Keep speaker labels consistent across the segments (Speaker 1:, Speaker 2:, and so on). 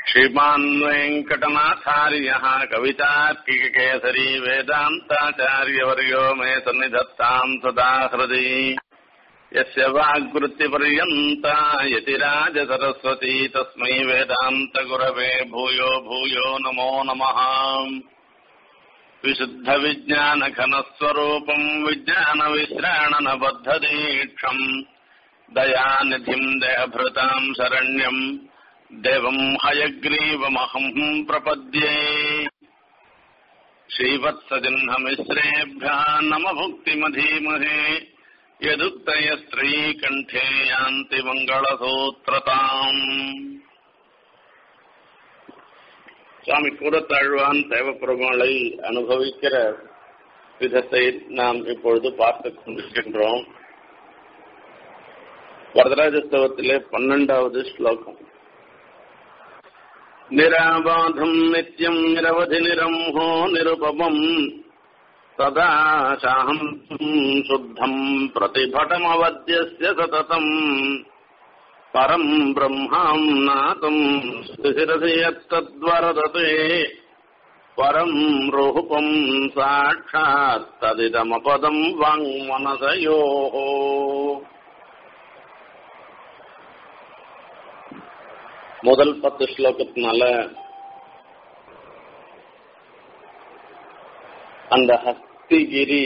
Speaker 1: श्रीमान् वेङ्कटनाथार्यः कवितार्किककेसरी वेदान्ताचार्यवर्यो मे सन्निधत्ताम् सदा हृदि यस्य वाग्वृत्तिपर्यन्ता यतिराजसरस्वती तस्मै वेदान्तगुरवे भूयो भूयो नमो नमः विशुद्धविज्ञानघनस्वरूपम् विज्ञानविश्राणनबद्धदीक्षम् दयानिधिम् देहभृताम् शरण्यम् देवम् हयग्रीवमहम् प्रपद्ये श्रीवत्सजिह्नमिश्रेभ्यः नम भुक्तिमधीमहे यदुक्तयस्त्रीकण्ठे यान्ति मङ्गलसूत्रताम् சுவாமி கூடத்தாழ்வான் தேவப்பெருமாளை அனுபவிக்கிற விதத்தை நாம் இப்பொழுது பார்த்து கொண்டிருக்கின்றோம் வரதராஜஸ்தவத்திலே பன்னெண்டாவது ஸ்லோகம் நிராபாதம் நித்யம் நிரவதி நிரம்ஹோ நிருபமம் சதா சாஹம் சுத்தம் பிரதிபடமவத்தியஸ்ய சததம் பரம் பிரம்மாம் நாதம் ஸ்திரசி யத்தத்வரததே பரம் ரூபம் சாட்சாத் ததிதமபதம் வாங்மனசயோः முதல் பத்து ஸ்லோகத்தினால அந்த ஹஸ்திகிரி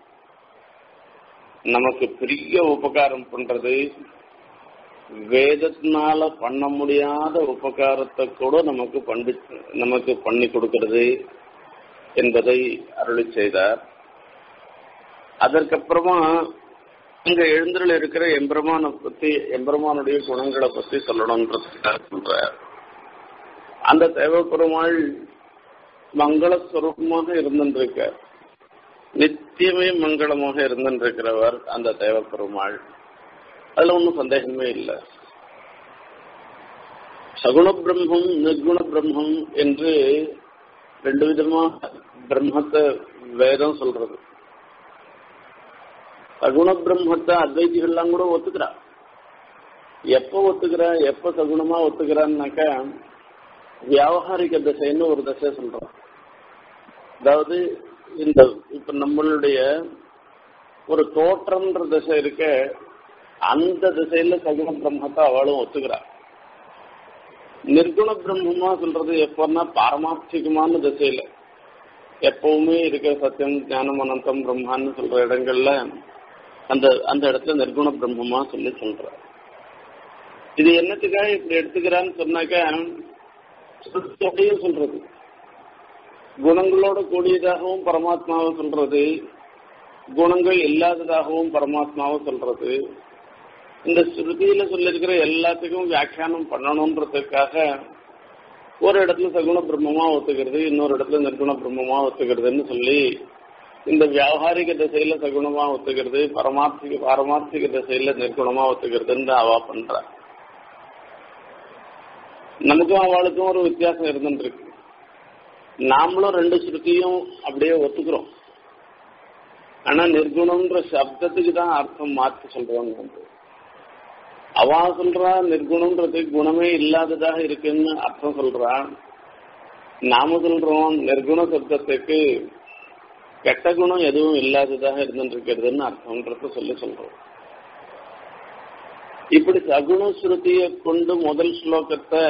Speaker 1: நமக்கு பெரிய உபகாரம் பண்றது வேதத்தினால பண்ண முடியாத உபகாரத்தை கூட நமக்கு பண்டி நமக்கு பண்ணி கொடுக்கிறது என்பதை அருளி செய்தார் அதற்கப்புறமா இங்க எழுந்திரல் இருக்கிற எம்பெருமான பத்தி எம்பெருமானுடைய குணங்களை பத்தி சொல்லணும்ன்றதுக்காக சொல்றார் அந்த தேவப்பெருமாள் மங்களஸ்வரூபமாக இருந்திருக்கார் நித்தியமே மங்களமாக இருந்திருக்கிறவர் அந்த தேவப்பெருமாள் அதுல ஒன்றும் சந்தேகமே இல்லை சகுண பிரம்மம் நிர்குண பிரம்மம் என்று ரெண்டு விதமா பிரம்மத்தை வேதம் சொல்றது சகுண பிரம்மத்தை அத்வைதிகள்லாம் கூட ஒத்துக்கிறா எப்ப ஒத்துக்கிறா எப்ப சகுணமா ஒத்துக்கிறான்னாக்கா வியாபாரிக தசைன்னு ஒரு தசை சொல்றோம் அதாவது இந்த இப்ப நம்மளுடைய ஒரு தோற்றம்ன்ற திசை இருக்க அந்த திசையில சகுண பிரம்மத்தை அவளும் ஒத்துக்கிறா நிர்குண பிரம்மமா சொல்றது எப்பன்னா பாரமார்த்திகமான திசையில எப்பவுமே இருக்கிற சத்தியம் ஞானம் அனந்தம் பிரம்மான்னு சொல்ற இடங்கள்ல அந்த அந்த இடத்துல நிர்குண பிரம்மமா சொல்லி சொல்ற இது என்னத்துக்காக இப்படி எடுத்துக்கிறான்னு சொன்னாக்க சொல்றது குணங்களோட கூடியதாகவும் பரமாத்மாவை சொல்றது குணங்கள் இல்லாததாகவும் பரமாத்மாவை சொல்றது இந்த ஸ்ருதியில சொல்லியிருக்கிற எல்லாத்துக்கும் வியாக்கியானம் பண்ணணுன்றதுக்காக ஒரு இடத்துல சகுண பிரம்மமா ஒத்துக்கிறது இன்னொரு இடத்துல நிர்குண பிரம்மமா ஒத்துக்கிறதுன்னு சொல்லி இந்த வியாபாரிக திசையில சகுணமா ஒத்துக்கிறது பரமார்த்திக பாரமார்த்திக திசையில நிர்குணமா ஒத்துக்கிறதுன்னு அவா பண்ற நமக்கும் அவளுக்கும் ஒரு வித்தியாசம் இருந்துருக்கு நாமளும் ரெண்டு ஸ்ருதியும் அப்படியே ஒத்துக்கிறோம் ஆனா நிர்குணம்ன்ற சப்தத்துக்கு தான் அர்த்தம் மாற்றி சொல்றோம் அவா சொல்றா நிர்குணம்ன்றது குணமே இல்லாததாக இருக்குன்னு அர்த்தம் சொல்றா நாம சொல்றோம் நிர்குண சப்தத்துக்கு கெட்ட குணம் எதுவும் இல்லாததாக இருந்துருக்கிறதுன்னு அர்த்தம்ன்றத சொல்லி சொல்றோம் இப்படி சகுண ஸ்ருதியை கொண்டு முதல் ஸ்லோகத்தை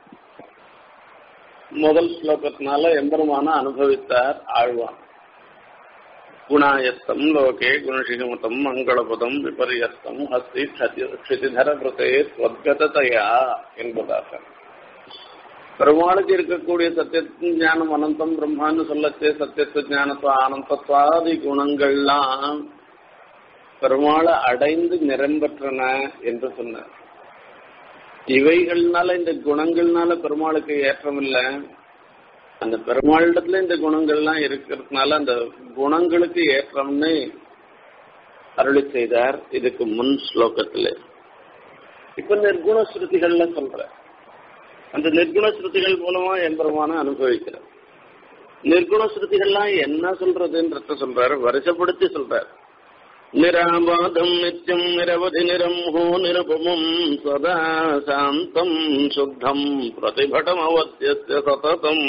Speaker 1: முதல் ஸ்லோகத்தினால எம்பெருமான அனுபவித்தார் ஆழ்வான் குணாயஸ்தம் லோகே குணசிகமதம் மங்களபதம் விபரியஸ்தம் ஹஸ்தி க்ஷிதிதர பிரதே ஸ்வத்கததையா என்பதாக பெருமாளுக்கு இருக்கக்கூடிய சத்திய ஞானம் அனந்தம் பிரம்மான்னு சொல்லச்சே சத்தியத்து ஞானத்துவ ஆனந்தத்வாதி குணங்கள்லாம் பெருமாளை அடைந்து நிரம்பெற்றன என்று சொன்னார் இவைகள்னால இந்த குணங்கள்னால பெருமாளுக்கு ஏற்றம் இல்லை அந்த பெருமாளிடத்துல இந்த குணங்கள்லாம் இருக்கிறதுனால அந்த குணங்களுக்கு ஏற்றம்னு அருளி செய்தார் இதுக்கு முன் ஸ்லோகத்துல இப்ப நிர்குண ஸ்ருதிகள்ல சொல்ற அந்த நிர்குண ஸ்ருதிகள் மூலமா எம்பெருமான அனுபவிக்கிறார் நிர்குண ஸ்ருதிகள்லாம் என்ன சொல்றதுன்றத சொல்றாரு வருஷப்படுத்தி சொல்றாரு நிராபாதம் நித்தியம் நிரவதி நிரம்ஹோ நிருபமும் சதா சாந்தம் சுத்தம் பிரதிபடம் அவத்திய சததம்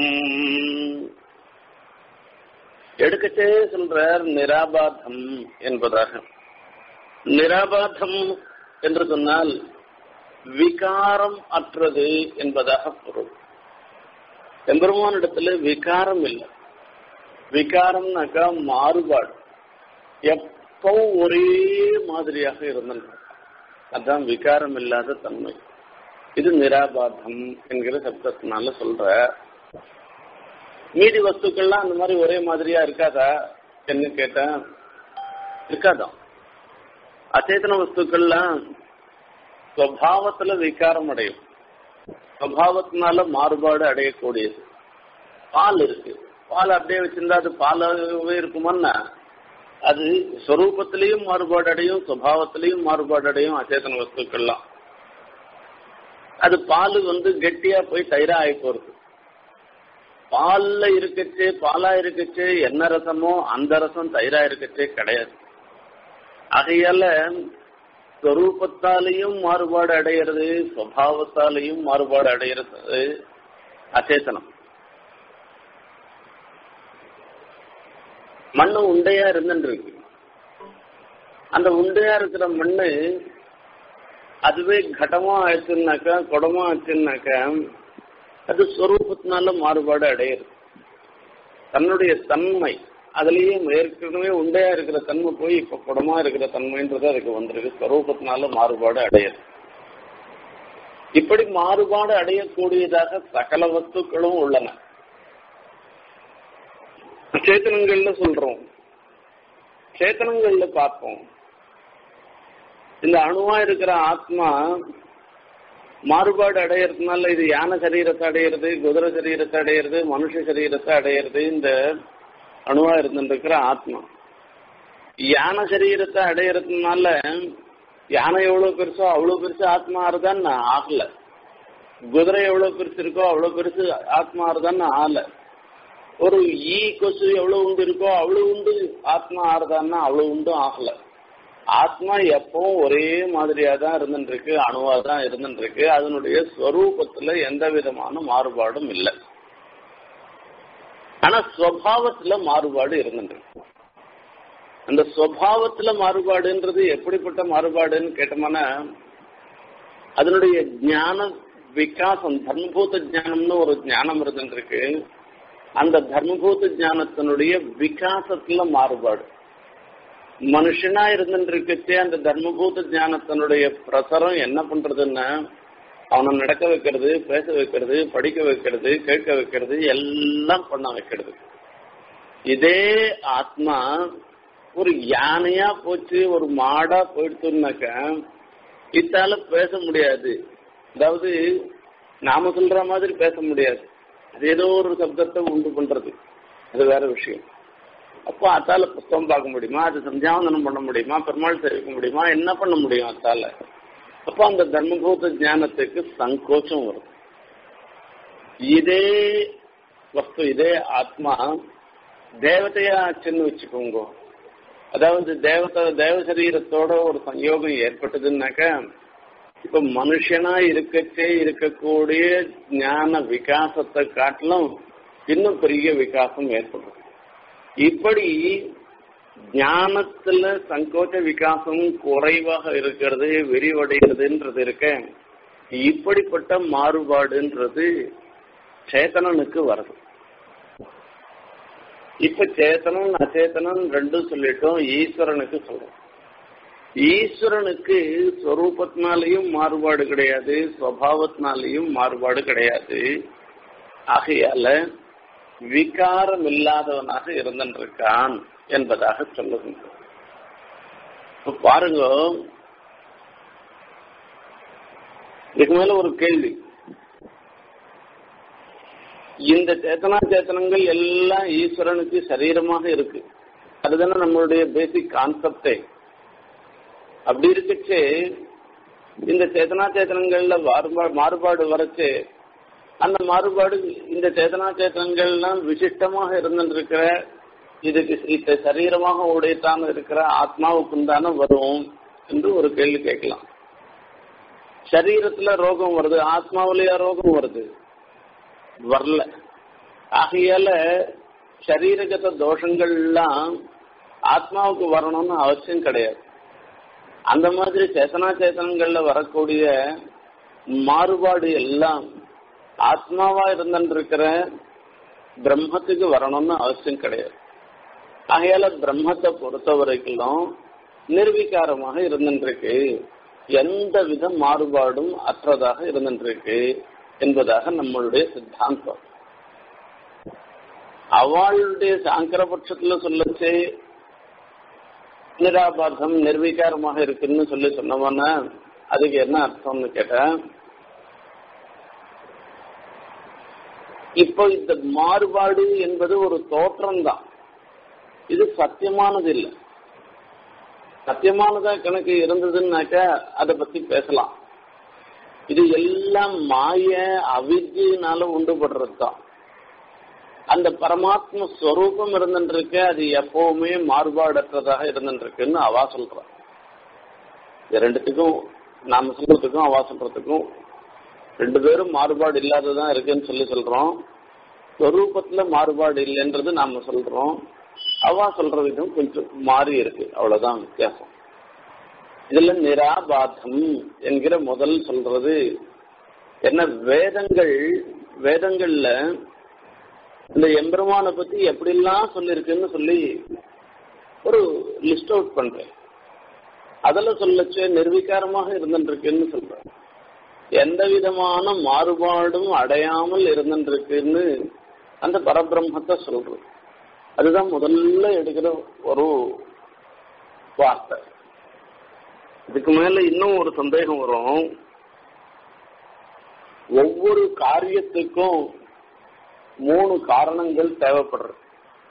Speaker 1: எடுக்கச்சே சொல்றார் நிராபாதம் என்பதாக நிராபாதம் என்று சொன்னால் விகாரம் அற்றது என்பதாக பொருள் எம்பெருமானிடத்துல விகாரம் இல்லை விகாரம்னாக்கா மாறுபாடு எப்பவும் ஒரே மாதிரியாக இருந்தது அதான் விகாரம் இல்லாத தன்மை இது நிராபாதம் என்கிற சப்தத்தினால சொல்ற மீதி வஸ்துக்கள்லாம் அந்த மாதிரி ஒரே மாதிரியா இருக்காதா என்ன கேட்டேன் இருக்காதான் அச்சேதன வஸ்துக்கள்லாம் சுவாவத்துல விகாரம் அடையும் சுவாவத்தினால மாறுபாடு அடையக்கூடியது பால் இருக்கு பால் அப்படியே வச்சிருந்தா அது பாலாகவே இருக்குமான்னா அது ஸ்வரூபத்திலையும் மாறுபாடு அடையும் சுவாவத்திலையும் மாறுபாடு அடையும் அச்சேதன வஸ்துக்கள்லாம் அது பால் வந்து கெட்டியா போய் தயிரா ஆகி போறது பால்ல இருக்கச்சு பாலா இருக்கச்சு என்ன ரசமோ அந்த ரசம் தயிரா இருக்கச்சே கிடையாது ஆகையால ஸ்வரூபத்தாலையும் மாறுபாடு அடையிறது சுவாவத்தாலையும் மாறுபாடு அடையிறது அச்சேதனம் மண்ணு உண்டையா இருந்துருக்கு அந்த உண்டையா இருக்கிற மண்ணு அதுவே கடமா ஆச்சுன்னாக்கா குடமா ஆச்சுன்னாக்கா அது ஸ்வரூபத்தினால மாறுபாடு அடையிறது தன்னுடைய தன்மை அதுலயே ஏற்கனவே உண்டையா இருக்கிற தன்மை போய் இப்ப குடமா இருக்கிற தன்மைன்றது அதுக்கு வந்திருக்கு ஸ்வரூபத்தினால மாறுபாடு அடையிறது இப்படி மாறுபாடு அடையக்கூடியதாக சகல வஸ்துக்களும் உள்ளன சேத்தனங்கள்ல சொல்றோம் சேத்தனங்கள்ல பார்ப்போம் இந்த அணுவா இருக்கிற ஆத்மா மாறுபாடு அடையறதுனால இது யானை சரீரத்தை அடையிறது குதிரை சரீரத்தை அடையிறது மனுஷ சரீரத்தை அடையிறது இந்த அணுவா இருந்துருக்கிற ஆத்மா யானை சரீரத்தை அடையறதுனால யானை எவ்வளவு பெருசோ அவ்வளவு பெருசு ஆத்மா ஆறுதான்னு ஆகல குதிரை எவ்வளவு பெருசு இருக்கோ அவ்வளவு பெருசு ஆத்மா ஆறுதான்னு ஆகல ஒரு ஈ கொசு எவ்வளவு உண்டு இருக்கோ அவ்வளவு உண்டு ஆத்மா ஆறுதான்னா அவ்வளவு உண்டும் ஆகல ஆத்மா எப்பவும் ஒரே மாதிரியா தான் இருந்துருக்கு அணுவா தான் இருந்துருக்கு அதனுடைய ஸ்வரூபத்துல எந்த விதமான மாறுபாடும் இல்லை ஆனா ஸ்வபாவத்துல மாறுபாடு இருந்துருக்கு அந்த ஸ்வபாவத்துல மாறுபாடுன்றது எப்படிப்பட்ட மாறுபாடுன்னு கேட்டோம்னா அதனுடைய ஞான விகாசம் தர்மபூத ஞானம்னு ஒரு ஞானம் இருந்துருக்கு அந்த தர்மபூத ஞானத்தினுடைய விகாசத்துல மாறுபாடு மனுஷனா இருந்துருக்கச்சே அந்த தர்மபூத ஞானத்தினுடைய பிரசரம் என்ன பண்றதுன்னா அவனை நடக்க வைக்கிறது பேச வைக்கிறது படிக்க வைக்கிறது கேட்க வைக்கிறது எல்லாம் பண்ண வைக்கிறது இதே ஆத்மா ஒரு யானையா போச்சு ஒரு மாடா போயிடுச்சுனாக்க இத்தால பேச முடியாது அதாவது நாம சொல்ற மாதிரி பேச முடியாது அது ஏதோ ஒரு சப்தத்தை உண்டு பண்றது அது வேற விஷயம் அப்போ அத்தால புத்தகம் பார்க்க முடியுமா அது சந்தியாவந்தனம் பண்ண முடியுமா பெருமாள் தெரிவிக்க முடியுமா என்ன பண்ண முடியும் அத்தால அப்போ அந்த தர்மபூத ஞானத்துக்கு சங்கோச்சம் வரும் இதே வஸ்து இதே ஆத்மா தேவதையா ஆச்சுன்னு வச்சுக்கோங்க அதாவது தேவத தேவ சரீரத்தோட ஒரு சயோகம் ஏற்பட்டதுன்னாக்க இப்ப மனுஷனா இருக்கச்சே இருக்கக்கூடிய ஞான விகாசத்தை காட்டிலும் இன்னும் பெரிய விகாசம் ஏற்படும் இப்படி ஞானத்துல சங்கோச்ச விகாசம் குறைவாக இருக்கிறது விரிவடைகிறதுன்றது இருக்க இப்படிப்பட்ட மாறுபாடுன்றது சேத்தனனுக்கு வருது இப்ப சேத்தனம் அச்சேதனம் ரெண்டும் சொல்லிட்டோம் ஈஸ்வரனுக்கு சொல்றோம் ஈஸ்வரனுக்கு ஸ்வரூபத்தினாலையும் மாறுபாடு கிடையாது ஸ்வபாவத்தினாலையும் மாறுபாடு கிடையாது ஆகையால விகாரம் இல்லாதவனாக இருந்திருக்கான் என்பதாக சொல்லுகின்ற இப்ப பாருங்க இதுக்கு மேல ஒரு கேள்வி இந்த சேத்தனா சேத்தனங்கள் எல்லாம் ஈஸ்வரனுக்கு சரீரமாக இருக்கு அதுதானே நம்மளுடைய பேசிக் கான்செப்டே அப்படி இருக்கச்சு இந்த சேத்தனா சேத்தனங்கள்ல மாறுபாடு வரச்சு அந்த மாறுபாடு இந்த சேத்தனா சேத்தனங்கள்லாம் விசிஷ்டமாக இருந்திருக்கிற இதுக்கு இத்த சரீரமாக உடையத்தான் இருக்கிற ஆத்மாவுக்கும் தானே வரும் என்று ஒரு கேள்வி கேட்கலாம் சரீரத்துல ரோகம் வருது ஆத்மாவிலேயா ரோகம் வருது வரல ஆகையால சரீரகத தோஷங்கள் எல்லாம் ஆத்மாவுக்கு வரணும்னு அவசியம் கிடையாது அந்த மாதிரி சேத்தனா சேத்தனங்கள்ல வரக்கூடிய மாறுபாடு எல்லாம் ஆத்மாவா இருந்திருக்கிற பிரம்மத்துக்கு வரணும்னு அவசியம் கிடையாது ஆகையால பிரம்மத்தை பொறுத்த வரைக்கும் நிர்வீகாரமாக இருந்துருக்கு எந்த வித மாறுபாடும் அற்றதாக இருந்துருக்கு என்பதாக நம்மளுடைய சித்தாந்தம் அவளுடைய சாங்கர பட்சத்துல சொல்லச்சு நிராபாதம் நிர்வீகாரமாக இருக்குன்னு சொல்லி சொன்னவன அதுக்கு என்ன அர்த்தம்னு கேட்டேன் இப்போ இந்த மாறுபாடு என்பது ஒரு தோற்றம் தான் இது சத்தியமானது இல்லை சத்தியமானதா கணக்கு இருந்ததுன்னாக்கா அதை பத்தி பேசலாம் இது எல்லாம் மாய அவித்தியினால உண்டுபடுறது தான் அந்த பரமாத்ம ஸ்வரூபம் இருந்துருக்கு அது எப்பவுமே மாறுபாடற்றதாக இருந்துருக்குன்னு அவா சொல்றான் இது ரெண்டுத்துக்கும் நாம சொல்றதுக்கும் அவா சொல்றதுக்கும் ரெண்டு பேரும் மாறுபாடு இல்லாததான் இருக்குன்னு சொல்லி சொல்றோம் ஸ்வரூபத்துல மாறுபாடு இல்லைன்றது நாம சொல்றோம் அவா சொல்ற விதம் கொஞ்சம் மாறி இருக்கு அவ்வளவுதான் வித்தியாசம் இதுல நிராபாதம் என்கிற முதல் சொல்றது என்ன வேதங்கள் வேதங்கள்ல இந்த எம்பெருமானை பத்தி எப்படிலாம் சொல்லியிருக்குன்னு சொல்லி ஒரு லிஸ்ட் அவுட் பண்றேன் அதில் சொல்லச்சு நிர்வீகாரமாக இருந்துருக்குன்னு சொல்றேன் எந்த விதமான மாறுபாடும் அடையாமல் இருந்துருக்குன்னு அந்த பரபிரம்மத்தை சொல்றது அதுதான் முதல்ல எடுக்கிற ஒரு வார்த்தை இதுக்கு மேல இன்னும் ஒரு சந்தேகம் வரும் ஒவ்வொரு காரியத்துக்கும் மூணு காரணங்கள் தேவைப்படுறது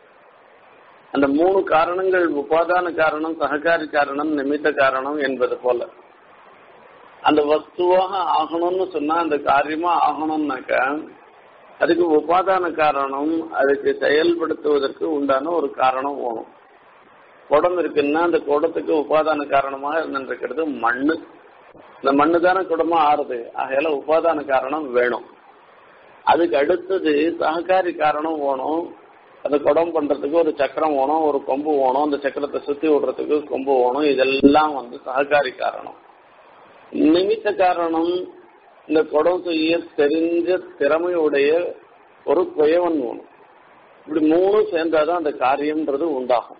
Speaker 1: அந்த மூணு காரணங்கள் உபாதான காரணம் சககாரி காரணம் நிமித்த காரணம் என்பது போல அந்த வஸ்துவாக ஆகணும்னு சொன்னா அந்த காரியமா ஆகணும்னாக்கா அதுக்கு உபாதான காரணம் அதுக்கு செயல்படுத்துவதற்கு உண்டான ஒரு காரணம் வேணும் குடம் இருக்குன்னா அந்த குடத்துக்கு உபாதான காரணமாக இருந்துருக்கிறது மண்ணு இந்த மண்ணு தானே குடமா ஆறுது ஆகையால உபாதான காரணம் வேணும் அதுக்கு அடுத்தது சககாரி காரணம் வேணும் அந்த குடம் பண்றதுக்கு ஒரு சக்கரம் வேணும் ஒரு கொம்பு வேணும் அந்த சக்கரத்தை சுத்தி விடுறதுக்கு கொம்பு வேணும் இதெல்லாம் வந்து சககாரி காரணம் நிமித்த காரணம் இந்த குடம் செய்ய தெரிஞ்ச திறமையுடைய ஒரு குயவன் வேணும் இப்படி மூணும் சேர்ந்தாதான் அந்த காரியம்ன்றது உண்டாகும்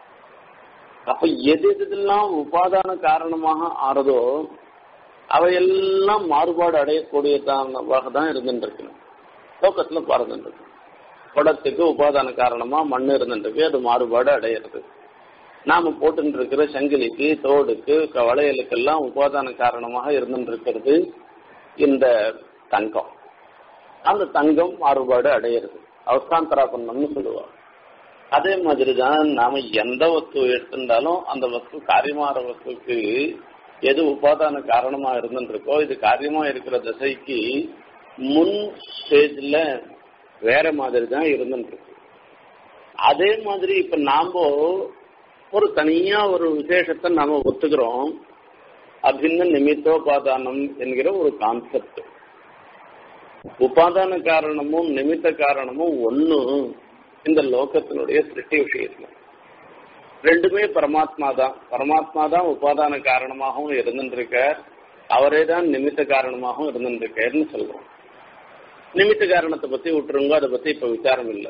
Speaker 1: அப்ப எது எதெல்லாம் உபாதான காரணமாக ஆறதோ அவையெல்லாம் மாறுபாடு அடையக்கூடியதாக தான் இருந்துட்டு தோக்கத்துல பறந்துட்டு குடத்துக்கு உபாதான காரணமா மண் இருந்துட்டு அது மாறுபாடு அடையிறது நாம போட்டு இருக்கிற சங்கிலிக்கு தோடுக்கு வளையலுக்கெல்லாம் உபாதான காரணமாக இருந்துட்டு இருக்கிறது இந்த தங்கம் அந்த தங்கம் மாறுபாடு அடையிறது அவஸ்தாந்தராபன்னம்னு சொல்லுவாங்க அதே மாதிரி தான் நாம எந்த வஸ்து எடுத்திருந்தாலும் அந்த வஸ்து காரியமாற வஸ்துக்கு எது உபாதான காரணமா இருந்துருக்கோ இது காரியமா இருக்கிற திசைக்கு முன் ஸ்டேஜ்ல வேற மாதிரி தான் இருந்துருக்கு அதே மாதிரி இப்ப நாம ஒரு தனியா ஒரு விசேஷத்தை நாம ஒத்துக்கிறோம் அபின்ன நிமித்தோபாதானம் என்கிற ஒரு கான்செப்ட் உபாதான காரணமும் நிமித்த காரணமும் ஒன்னு இந்த லோகத்தினுடைய சிருஷ்டி விஷயத்துல ரெண்டுமே பரமாத்மா தான் பரமாத்மா தான் உபாதான காரணமாகவும் இருந்துருக்க அவரே தான் நிமித்த காரணமாகவும் இருந்துருக்காருன்னு சொல்றோம் நிமித்த காரணத்தை பத்தி விட்டுருங்க அதை பத்தி இப்ப விசாரம் இல்லை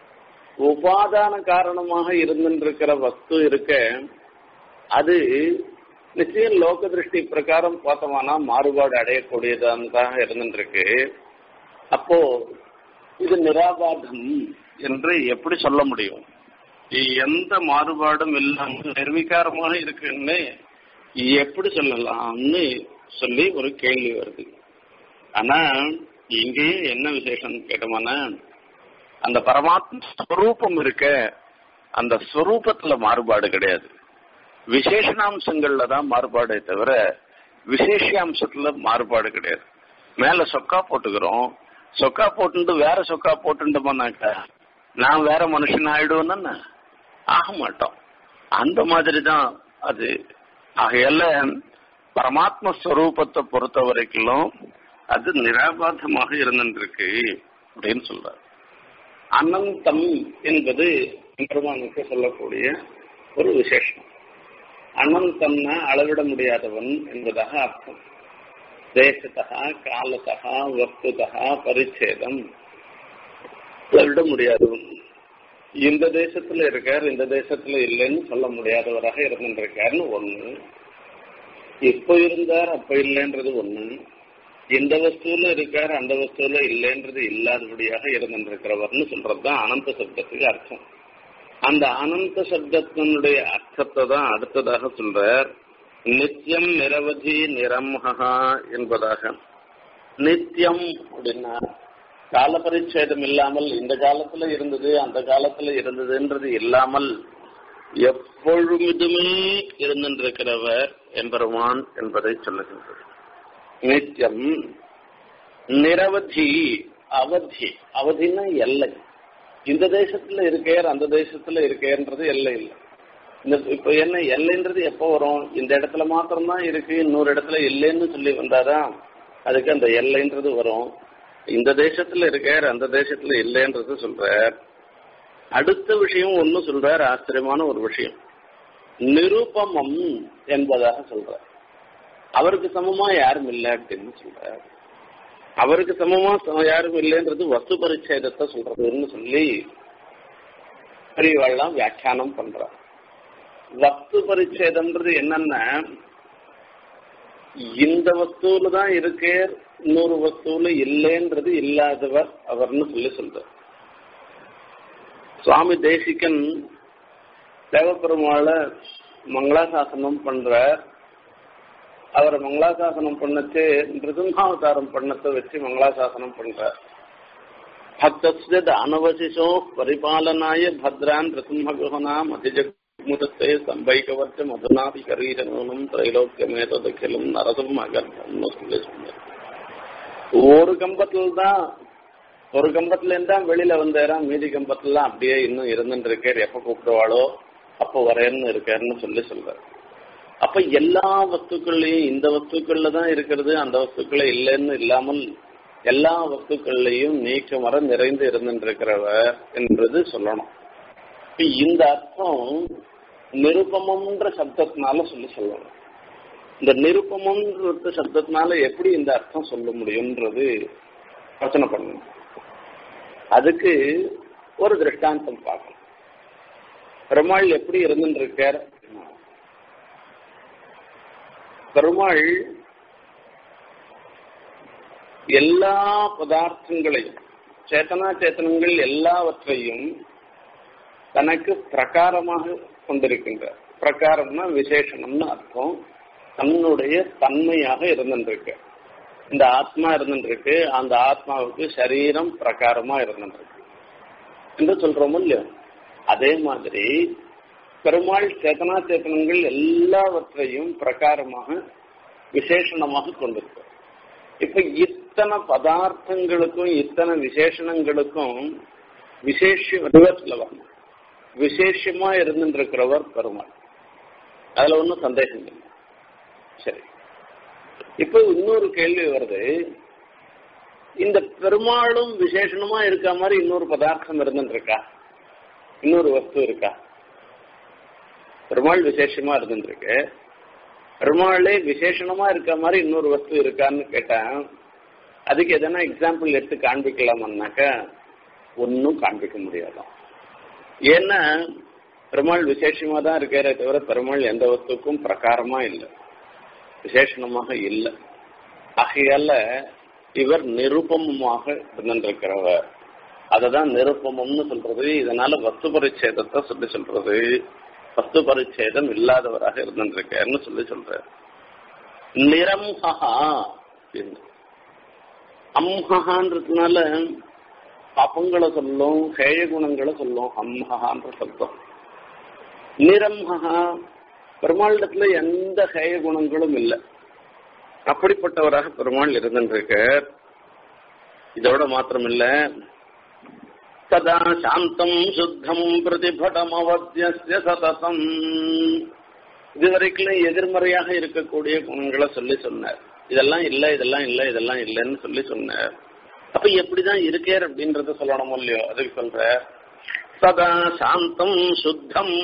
Speaker 1: உபாதான காரணமாக இருந்துருக்கிற வஸ்து இருக்க அது நிச்சயம் லோக திருஷ்டி பிரகாரம் பார்த்தோம்னா மாறுபாடு அடையக்கூடியதாக இருந்துருக்கு அப்போ இது நிராபாதம் என்று எப்படி சொல்ல முடியும் எந்த மாறுபாடும் இல்லாமல் நிர்வீகாரமாக இருக்குன்னு எப்படி சொல்லலாம்னு சொல்லி ஒரு கேள்வி வருது ஆனா இங்கேயே என்ன விசேஷம் கேட்டோம்னா அந்த பரமாத்ம ஸ்வரூபம் இருக்க அந்த ஸ்வரூபத்துல மாறுபாடு கிடையாது விசேஷணாம்சங்கள்ல தான் மாறுபாடே தவிர விசேஷாம்சத்துல மாறுபாடு கிடையாது மேல சொக்கா போட்டுக்கிறோம் சொக்கா போட்டுட்டு வேற சொக்கா போட்டுட்டோம்னாக்கா நான் வேற மனுஷன் ஆயிடுவேன்னு ஆக மாட்டோம் அந்த மாதிரி தான் அது ஆகையால பரமாத்ம ஸ்வரூபத்தை பொறுத்த வரைக்கும் அது நிராபாதமாக இருந்துருக்கு அப்படின்னு சொல்றார் அனந்தம் என்பது பெருமானுக்கு சொல்லக்கூடிய ஒரு விசேஷம் அனந்தம்னா அளவிட முடியாதவன் என்பதாக அர்த்தம் தேசத்தா காலத்தா வஸ்துதா பரிச்சேதம் அளவிட முடியாதவன் இந்த தேசத்துல இருக்கார் இந்த தேசத்துல இல்லைன்னு சொல்ல முடியாதவராக இருந்திருக்காருன்னு ஒண்ணு எப்ப இருந்தார் அப்ப இல்லைன்றது ஒண்ணு எந்த வஸ்துல இருக்கார் அந்த வஸ்துல இல்லைன்றது இல்லாதபடியாக இருந்திருக்கிறவர்னு சொல்றதுதான் அனந்த சப்தத்துக்கு அர்த்தம் அந்த அனந்த சப்தத்தினுடைய அர்த்தத்தை தான் அடுத்ததாக சொல்றார் நித்தியம் நிரவதி நிரம்ஹா என்பதாக நித்தியம் அப்படின்னா கால பரிச்சேதம் இல்லாமல் இந்த காலத்துல இருந்தது அந்த காலத்துல இருந்ததுன்றது இல்லாமல் எப்பொழுதுமே இருந்திருக்கிறவர் எம்பெருமான் என்பதை சொல்லுகின்றது நித்தியம் நிரவதி அவதி அவதினா எல்லை இந்த தேசத்துல இருக்கேர் அந்த தேசத்துல இருக்கேன்றது எல்லை இல்லை இந்த இப்ப என்ன எல்லைன்றது எப்போ வரும் இந்த இடத்துல மாத்திரம்தான் இருக்கு இன்னொரு இடத்துல இல்லைன்னு சொல்லி வந்தாதான் அதுக்கு அந்த எல்லைன்றது வரும் இந்த தேசத்துல இருக்கார் அந்த தேசத்துல இல்லைன்றது சொல்றார் அடுத்த விஷயம் ஒண்ணு சொல்றார் ஆச்சரியமான ஒரு விஷயம் நிருபமம் என்பதாக சொல்றார் அவருக்கு சமமா யாரும் இல்லை அப்படின்னு சொல்றார் அவருக்கு சமமா யாரும் இல்லைன்றது வஸ்து பரிச்சேதத்தை சொல்றதுன்னு சொல்லி பெரியவாள்லாம் வியாக்கியானம் பண்றார் வஸ்து பரிச்சேதம்ன்றது என்னன்னா இந்த வஸ்துவில தான் இருக்கே இன்னொரு வஸ்துவில இல்லைன்றது இல்லாதவர் அவர்னு சொல்லி சொல்றார் சுவாமி தேசிகன் தேவப்பெருமாள மங்களாசாசனம் பண்ற அவர் மங்களாசாசனம் பண்ணச்சு நிருசிம்ஹாவதாரம் பண்ணத்தை வச்சு மங்களாசாசனம் பண்றார் பக்தஸ்ய தானவசிஷோ பரிபாலனாய பத்ரான் நிருசிம்ஹகுஹனாம் அதிஜமுதத்தை சம்பைகவர்ச்ச மதுநாதி கரீரனும் திரைலோக்கியமே ததக்கிலும் நரசும் அகர்வம்னு சொல்லி சொன்னார் ஒரு கம்பத்தில் தான் ஒரு கம்பத்துல இருந்தா வெளியில வந்தேராம் மீதி கம்பத்துல அப்படியே இன்னும் இருந்துட்டு இருக்கார் எப்ப கூப்பிடுவாளோ அப்போ வரேன்னு இருக்காருன்னு சொல்லி சொல்றாரு அப்ப எல்லா வஸ்துக்கள்லயும் இந்த வஸ்துக்கள்ல தான் இருக்கிறது அந்த வஸ்துக்கள இல்லைன்னு இல்லாமல் எல்லா வஸ்துக்கள்லையும் நீக்க மர நிறைந்து இருந்துருக்கிறவர் என்றது சொல்லணும் இப்ப இந்த அர்த்தம் நிருபமம்ன்ற சப்தத்தினால சொல்லி சொல்லணும் இந்த நிருபமம்ன்ற சப்தத்தினால எப்படி இந்த அர்த்தம் சொல்ல முடியும்ன்றது யோசனை பண்ணணும் அதுக்கு ஒரு திருஷ்டாந்தம் பார்க்கணும் பெருமாள் எப்படி இருந்துருக்கார் பெருமாள் எல்லா பதார்த்தங்களையும் சேத்தனா சேத்தனங்கள் எல்லாவற்றையும் தனக்கு பிரகாரமாக கொண்டிருக்கின்றார் பிரகாரம்னா விசேஷணம்னு அர்த்தம் தன்னுடைய தன்மையாக இருந்துருக்கு இந்த ஆத்மா இருந்துருக்கு அந்த ஆத்மாவுக்கு சரீரம் பிரகாரமா இருந்துருக்கு என்று சொல்றோமோ இல்லையோ அதே மாதிரி பெருமாள் சேத்தனா சேத்தனங்கள் எல்லாவற்றையும் பிரகாரமாக விசேஷணமாக கொண்டிருக்க இப்ப இத்தனை பதார்த்தங்களுக்கும் இத்தனை விசேஷணங்களுக்கும் விசேஷ ரிவர்ஸ்ல வரணும் விசேஷமா இருந்துருக்கிறவர் பெருமாள் அதுல ஒன்றும் சந்தேகம் இல்லை சரி இப்ப இன்னொரு கேள்வி வருது இந்த பெருமாளும் விசேஷணமா இருக்க மாதிரி இன்னொரு பதார்த்தம் இருந்துருக்கா இன்னொரு வஸ்து இருக்கா பெருமாள் விசேஷமா இருந்துருக்கு பெருமாளே விசேஷணமா இருக்க மாதிரி இன்னொரு வஸ்து இருக்கான்னு கேட்டேன் அதுக்கு எதனா எக்ஸாம்பிள் எடுத்து காண்பிக்கலாமன்னாக்கா ஒன்னும் காண்பிக்க முடியாதான் ஏன்னா பெருமாள் விசேஷமா தான் இருக்கிறே தவிர பெருமாள் எந்த வஸ்துக்கும் பிரகாரமா இல்லை விசேஷணமாக இல்லை ஆகையால இவர் நிருபமமாக இருந்திருக்கிறவர் அததான் நிருப்பமம்னு சொல்றது இதனால வஸ்து பரிச்சேதத்தை சொல்லி சொல்றது வஸ்து பரிச்சேதம் இல்லாதவராக இருந்திருக்காருன்னு சொல்லி சொல்ற நிரம்ஹா அம்ஹான்றதுனால பாப்பங்களை சொல்லும் ஹேய குணங்களை சொல்லும் அம்ஹான்ற சப்தம் நிரம்ஹா பெருமாளிடத்துல எந்த ஹேய குணங்களும் இல்லை அப்படிப்பட்டவராக பெருமாள் இருந்திருக்கார் இதோட மாத்திரம் இல்ல சதா சாந்தம் சுத்தம் பிரதிபடமவத்திய சததம் இதுவரைக்கும் எதிர்மறையாக இருக்கக்கூடிய குணங்களை சொல்லி சொன்னார் இதெல்லாம் இல்ல இதெல்லாம் இல்ல இதெல்லாம் இல்லைன்னு சொல்லி சொன்னார் அப்ப எப்படிதான் இருக்கேர் அப்படின்றத சொல்லணும் இல்லையோ அதுக்கு சொல்ற சதா சாந்தம் சுத்தம்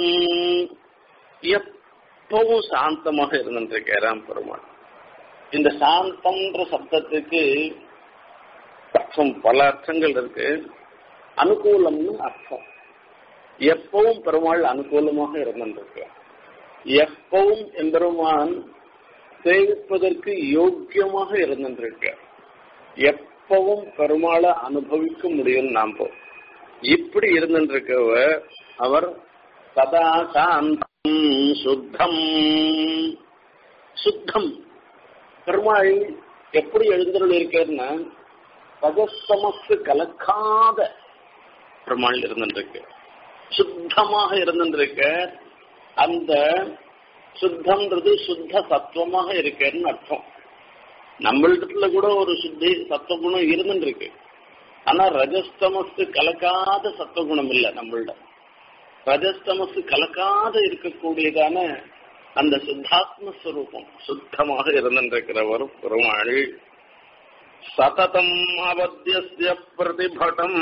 Speaker 1: எப்பவும் சாந்தமாக இருந்துருக்காராம் பெருமாள் இந்த சாந்தம்ன்ற சப்தத்துக்கு அர்த்தம் பல அர்த்தங்கள் இருக்கு அனுகூலம்னு அர்த்தம் எப்பவும் பெருமாள் அனுகூலமாக இருந்திருக்கு எப்பவும் எம்பெருமான் சேவிப்பதற்கு யோக்கியமாக இருந்திருக்கு எப்பவும் பெருமாளை அனுபவிக்க முடியும் நாம் இப்படி இருந்திருக்கவ அவர் சதா சாந்தம் சுத்தம் சுத்தம் பெருமாள் எப்படி எழுந்தருள் இருக்காருன்னா ரஜஸ்தமசு கலக்காத பெருமாள் இருந்துருக்கு சுத்தமாக இருந்துருக்க அந்த சுத்தம்ன்றது சுத்த சத்துவமாக இருக்கேன்னு அர்த்தம் நம்மளிடத்துல கூட ஒரு சுத்தி சத்துவகுணம் இருந்துருக்கு ஆனா ரஜஸ்தமசு கலக்காத சத்துவகுணம் இல்லை நம்மள்ட ரஜஸ்தமசு கலக்காத இருக்கக்கூடியதான அந்த சுத்தாத்ம ஸ்வரூபம் சுத்தமாக இருந்திருக்கிறவர் பெருமாள் சததம் அவத்திய பிரதிபடம்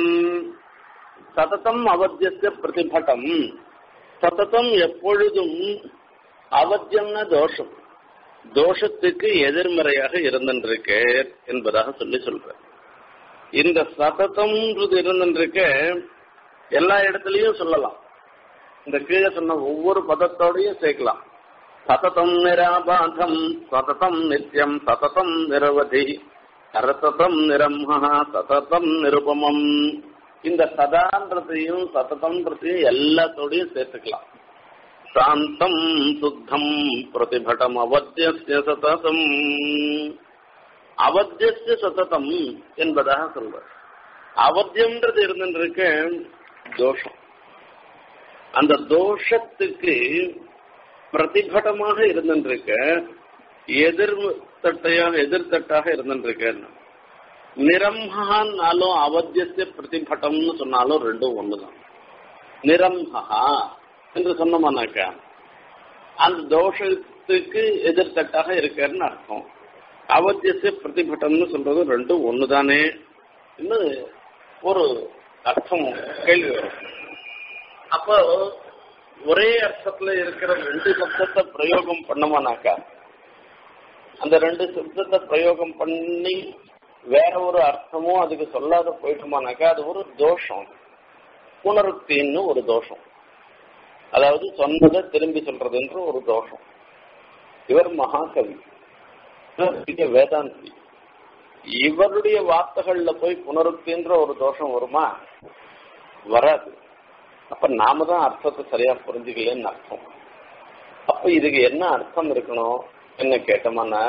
Speaker 1: சததம் அவத்திய பிரதிபடம் சததம் எப்பொழுதும் அவத்தியம்னா தோஷம் தோஷத்துக்கு எதிர்மறையாக இருந்திருக்க என்பதாக சொல்லி சொல்ற இந்த சததம்ன்றது இருந்திருக்க எல்லா இடத்துலயும் சொல்லலாம் இந்த கீழே சொன்ன ஒவ்வொரு பதத்தோடையும் சேர்க்கலாம் சததம் நிராபாதம் சததம் நித்தியம் சததம் நிரவதி சரதம் நிரம்ஹா சததம் நிருபமம் இந்த சதான்றதையும் சததம்ன்றதையும் எல்லாத்தோடையும் சேர்த்துக்கலாம் சாந்தம் சுத்தம் பிரதிபடம் அவத்திய சததம் அவத்திய சததம் என்பதாக சொல்ற அவத்தியம்ன்றது இருந்துருக்கு தோஷம் அந்த தோஷத்துக்கு பிரதிபடமாக இருந்துருக்க எதிர் தட்டையாக எதிர்த்தட்டாக இருந்துருக்க நிரம்ஹான்னாலும் அவத்தியத்தை பிரதிபட்டம்னு சொன்னாலும் ரெண்டும் ஒண்ணுதான் நிரம்ஹா என்று சொன்னோம்னாக்கா அந்த தோஷத்துக்கு எதிர்த்தட்டாக இருக்காருன்னு அர்த்தம் அவத்தியத்தை பிரதிபட்டம்னு சொல்றது ரெண்டும் ஒண்ணுதானே இன்னும் ஒரு அர்த்தம் கேள்வி வரும் அப்போ ஒரே அர்த்தத்துல இருக்கிற ரெண்டு சப்தத்தை பிரயோகம் பண்ணோமானாக்கா அந்த ரெண்டு சப்தத்தை பிரயோகம் பண்ணி வேற ஒரு அர்த்தமும் அதுக்கு சொல்லாத போயிட்டோமானாக்கா அது ஒரு தோஷம் புனருக்தின்னு ஒரு தோஷம் அதாவது சொன்னதை திரும்பி சொல்றதுன்ற ஒரு தோஷம் இவர் மகாகவி இவர் வேதாந்தி இவருடைய வார்த்தைகள்ல போய் புனருக்தின்ற ஒரு தோஷம் வருமா வராது அப்ப நாம தான் அர்த்தத்தை சரியா புரிஞ்சுக்கலன்னு அர்த்தம் அப்ப இதுக்கு என்ன அர்த்தம் இருக்கணும் என்ன கேட்டோம்னா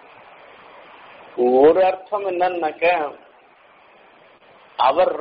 Speaker 1: ஒரு அர்த்தம் என்னன்னாக்க அவர்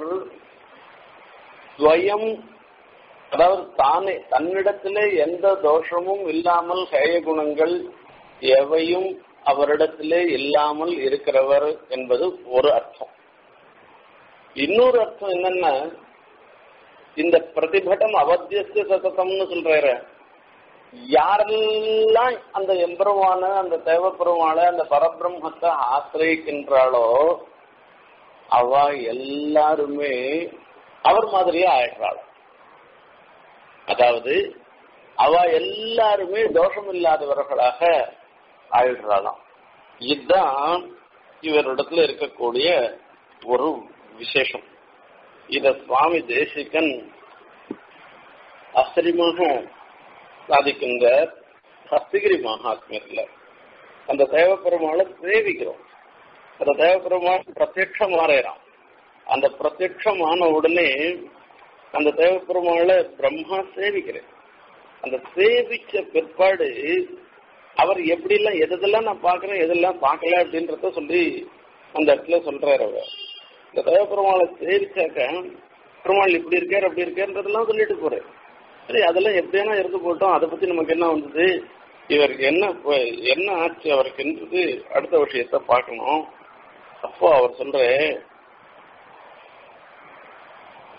Speaker 1: ஸ்வயம் அதாவது தானே தன்னிடத்திலே எந்த தோஷமும் இல்லாமல் ஹேய குணங்கள் எவையும் அவரிடத்திலே இல்லாமல் இருக்கிறவர் என்பது ஒரு அர்த்தம் இன்னொரு அர்த்தம் என்னன்னா இந்த பிரதிபடம் அவத்தியஸ்து சததம்னு சொல்றாரு யாரெல்லாம் அந்த எம்பெருமான அந்த தேவப்பெருமான அந்த பரபிரம்மத்தை ஆசிரியிக்கின்றாளோ அவ எல்லாருமே அவர் மாதிரியே ஆயிடுறாள் அதாவது அவ எல்லாருமே தோஷம் இல்லாதவர்களாக ஆயிடுறாளாம் இதுதான் இவரிடத்துல இருக்கக்கூடிய ஒரு விசேஷம் இத சுவாமி தேசிகன் ஆச்சரியமாக சாதிக்கின்ற சஸ்திகிரி மகாத்மியத்துல அந்த தேவப்பெருமாளை சேவிக்கிறோம் அந்த தேவப்பெருமாள் பிரத்யட்சம் மாறுறான் அந்த பிரத்யட்சமான உடனே அந்த தேவப்பெருமாளை பிரம்மா சேவிக்கிறேன் அந்த சேவிச்ச பிற்பாடு அவர் எப்படிலாம் எதெல்லாம் நான் பார்க்கறேன் எதெல்லாம் பார்க்கல அப்படின்றத சொல்லி அந்த இடத்துல சொல்றாரு அவர் இந்த தேவப்பெருமாளை சேவிச்சாக்க பெருமாள் இப்படி இருக்கார் அப்படி இருக்காருன்றதெல்லாம் சொல்லிட்டு போறேன் சரி அதெல்லாம் எப்படியானா இருந்து போட்டோம் அதை பத்தி நமக்கு என்ன வந்தது இவருக்கு என்ன என்ன ஆச்சு அவருக்குன்றது அடுத்த விஷயத்த பார்க்கணும் அப்போ அவர் சொல்ற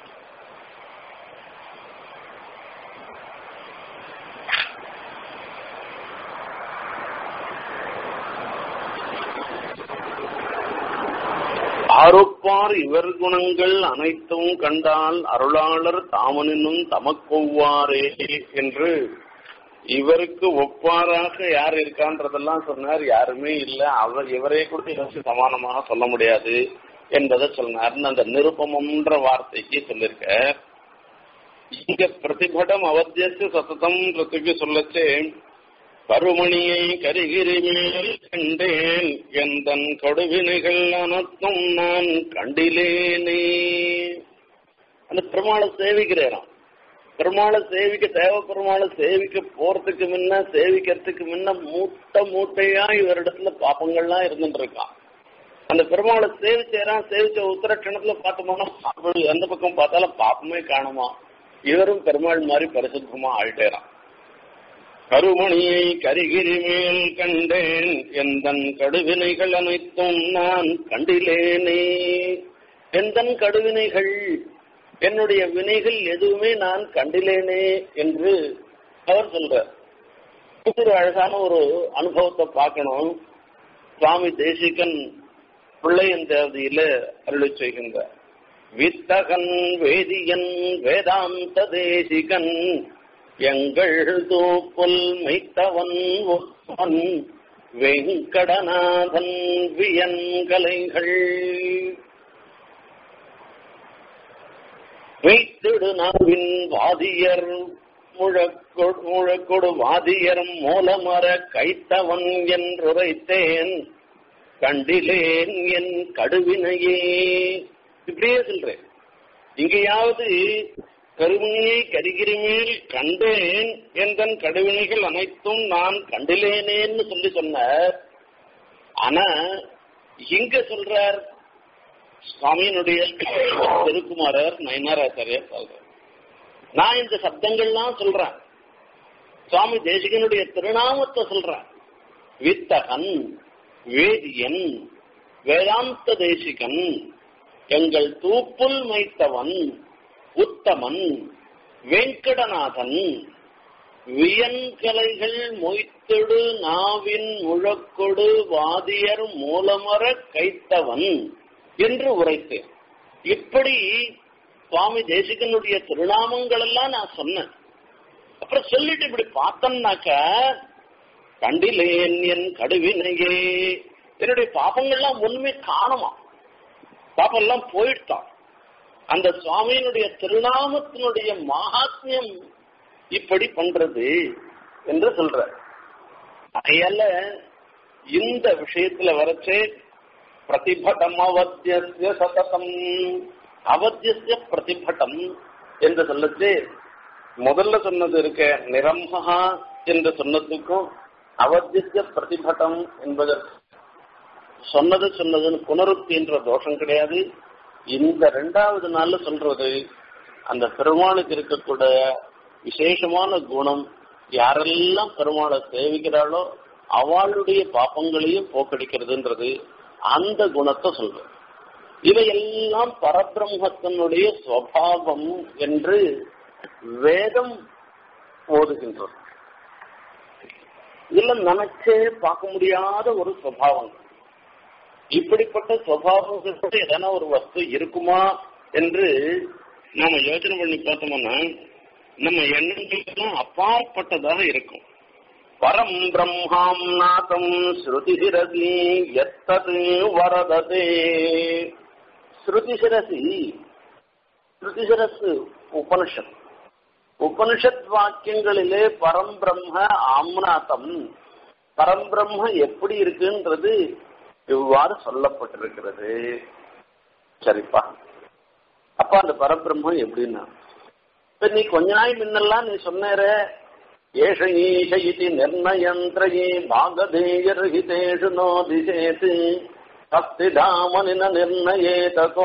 Speaker 1: அருப்பார் இவர் குணங்கள் அனைத்தும் கண்டால் அருளாளர் தாமனினும் தமக்கொவ்வாரே என்று இவருக்கு ஒப்பாராக யார் இருக்கான்றதெல்லாம் சொன்னார் யாருமே இல்ல அவர் இவரே கூட இவருக்கு சமானமாக சொல்ல முடியாது என்பதை சொன்னார் அந்த நிருபமன்ற வார்த்தைக்கு சொல்லிருக்க இங்க பிரதிபடம் அவத்தியத்து சத்தம்ன்றதுக்கு சொல்லச்சே கருமணியை கரிகிரி மேல் கண்டேன் எந்தன் கடுவினைகள் அனைத்தும் நான் கண்டிலேனே அந்த பெருமாளை சேவிக்கிறேன் பெருமாளை சேவிக்க தேவ பெருமாளை சேவிக்க போறதுக்கு முன்ன சேவிக்கிறதுக்கு முன்ன மூட்டை மூட்டையா இவரிடத்துல பாப்பங்கள்லாம் இருந்துட்டு இருக்கான் அந்த பெருமாளை சேவிச்சேரான் சேவிச்ச உத்தரட்சணத்துல பார்த்தோம்னா அப்படி எந்த பக்கம் பார்த்தாலும் பாப்பமே காணுமா இவரும் பெருமாள் மாதிரி பரிசுத்தமா ஆயிட்டேறான் கருமணியை கரிகிரி மேல் கண்டேன் எந்தன் கடுவினைகள் அனைத்தும் நான் கண்டிலேனே எந்தன் கடுவினைகள் என்னுடைய வினைகள் எதுவுமே நான் கண்டிலேனே என்று அவர் சொல்றார் ஒரு அழகான ஒரு அனுபவத்தை பார்க்கணும் சுவாமி தேசிகன் பிள்ளையன் தேவதையில அருளி செய்கின்றார் வித்தகன் வேதியன் வேதாந்த தேசிகன் எங்கள் தூப்புல் மைத்தவன் ஒருவன் வெங்கடநாதன் வியன்கலைகள் வைத்திடு நாவின் வாதியர் முழக்கொடு முழக்கொடு வாதியர் மூலமர கைத்தவன் என்றுரைத்தேன் கண்டிலேன் என் கடுவினையே இப்படியே சொல்றேன் இங்கேயாவது கருவினையை கரிகிரி மேல் கண்டேன் எந்தன் கடுவினைகள் அனைத்தும் நான் கண்டிலேனேன்னு சொல்லி சொன்னார் ஆனா இங்க சொல்றார் சுவாமியினுடைய திருக்குமாரர் நயனாராச்சாரியர் சொல்றார் நான் இந்த சப்தங்கள்லாம் சொல்றேன் சுவாமி தேசிகனுடைய திருநாமத்தை சொல்றேன் வித்தகன் வேதியன் வேதாந்த தேசிகன் எங்கள் தூப்புல் மைத்தவன் உத்தமன் வெங்கடநாதன் வியன்கலைகள் மொய்த்தொடு நாவின் முழக்கொடு வாதியர் மூலமர கைத்தவன் என்று உரைத்தேன் இப்படி சுவாமி தேசிகனுடைய திருநாமங்கள் எல்லாம் நான் சொன்னேன் அப்புறம் சொல்லிட்டு இப்படி பார்த்தோம்னாக்க கண்டிலேன் என் கடுவினையே என்னுடைய பாப்பங்கள்லாம் ஒண்ணுமே காணுமா பாப்பம் எல்லாம் போயிட்டான் அந்த சுவாமியினுடைய திருநாமத்தினுடைய மகாத்மியம் இப்படி பண்றது என்று சொல்ற அதையால இந்த விஷயத்துல வரச்சே பிரதிபடம் அவத்திய சததம் அவத்திய பிரதிபடம் என்று சொல்லச்சு முதல்ல சொன்னது இருக்க நிரம்பகா என்று சொன்னதுக்கும் அவத்திய பிரதிபடம் என்பதற்கு சொன்னது சொன்னதுன்னு புனருக்தி என்ற தோஷம் கிடையாது இந்த ரெண்டாவது நாள்ல சொல்றது அந்த பெருமாளுக்கு இருக்கக்கூடிய விசேஷமான குணம் யாரெல்லாம் பெருமாளை சேவிக்கிறாளோ அவளுடைய பாப்பங்களையும் போக்கடிக்கிறதுன்றது அந்த குணத்தை சொல்ற இவையெல்லாம் பரபிரம்மத்தினுடைய சுவாவம் என்று வேதம் ஓதுகின்றது இதுல நினைச்சே பார்க்க முடியாத ஒரு சுவாவம் இப்படிப்பட்ட சுவாவம் எதனா ஒரு வஸ்து இருக்குமா என்று நாம யோசனை பண்ணி பார்த்தோம்னா நம்ம எண்ணங்களுக்கெல்லாம் அப்பாற்பட்டதாக இருக்கும் பரம் பிரம்மாம் நாதம் ஸ்ருதிசிரசி எத்தது வரததே ஸ்ருதிசிரசி ஸ்ருதிசிரசு உபனிஷத் உபனிஷத் வாக்கியங்களிலே பரம்பிரம்ம ஆம்நாதம் பரம்பிரம்ம எப்படி இருக்குன்றது இவ்வாறு சொல்லப்பட்டிருக்கிறது சரிப்பா அப்ப அந்த பரபிரம்மம் எப்படின்னா இப்ப நீ கொஞ்ச நாள் முன்னெல்லாம் நீ சொன்னேற ஏஷ ஈஷ இது நிர்ணயந்திரயே பாகதேயர்ஹிதேஷு நோ திசேது அஸ்தி தாமனின நிர்ணயே தகோ